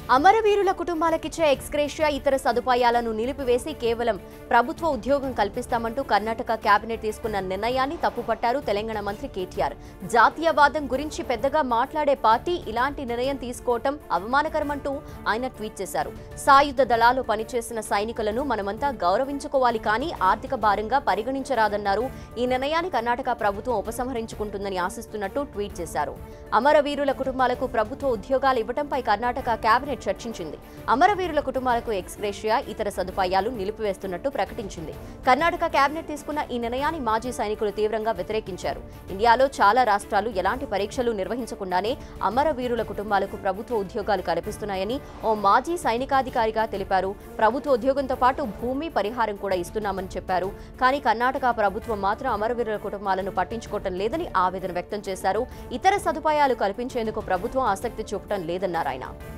అమరవీరుల కుటుంబాలకిచ్చే ఎక్స్గ్రేషియా ఇతర సదుపాయాలను నిలిపివేసి కేవలం ప్రభుత్వ ఉద్యోగం కల్పిస్తామంటూ కర్ణాటక కేబినెట్ తీసుకున్న నిర్ణయాన్ని తప్పుపట్టారు తెలంగాణ మంత్రి కేటీఆర్ జాతీయవాదం గురించి పెద్దగా మాట్లాడే పార్టీ ఇలాంటి నిర్ణయం తీసుకోవటం అవమానకరమంటూ ఆయన ట్వీట్ చేశారు సాయుధ దళాలు పనిచేసిన సైనికులను మనమంతా గౌరవించుకోవాలి కానీ ఆర్థిక భారంగా పరిగణించరాదన్నారు ఈ నిర్ణయాన్ని కర్ణాటక ప్రభుత్వం ఉపసంహరించుకుంటుందని ఆశిస్తున్నట్టు ట్వీట్ చేశారు అమరవీరుల కుటుంబాలకు ప్రభుత్వ ఉద్యోగాలు ఇవ్వడంపై కర్ణాటక కేబినెట్ చర్చించింది అమరవీరుల కుటుంబాలకు ఎక్స్గ్రేషియా ఇతర సదుపాయాలు నిలిపివేస్తున్నట్టు ప్రకటించింది కర్ణాటక కేబినెట్ తీసుకున్న ఈ నిర్ణయాన్ని మాజీ సైనికులు తీవ్రంగా వ్యతిరేకించారు ఇండియాలో చాలా రాష్ట్రాలు ఎలాంటి పరీక్షలు నిర్వహించకుండానే అమరవీరుల కుటుంబాలకు ప్రభుత్వ ఉద్యోగాలు కల్పిస్తున్నాయని ఓ మాజీ సైనికాధికారిగా తెలిపారు ప్రభుత్వ ఉద్యోగంతో పాటు భూమి పరిహారం కూడా ఇస్తున్నామని చెప్పారు కానీ కర్ణాటక ప్రభుత్వం మాత్రం అమరవీరుల కుటుంబాలను పట్టించుకోవటం లేదని ఆవేదన వ్యక్తం చేశారు ఇతర సదుపాయాలు కల్పించేందుకు ప్రభుత్వం ఆసక్తి చూపటం లేదన్నారు ఆయన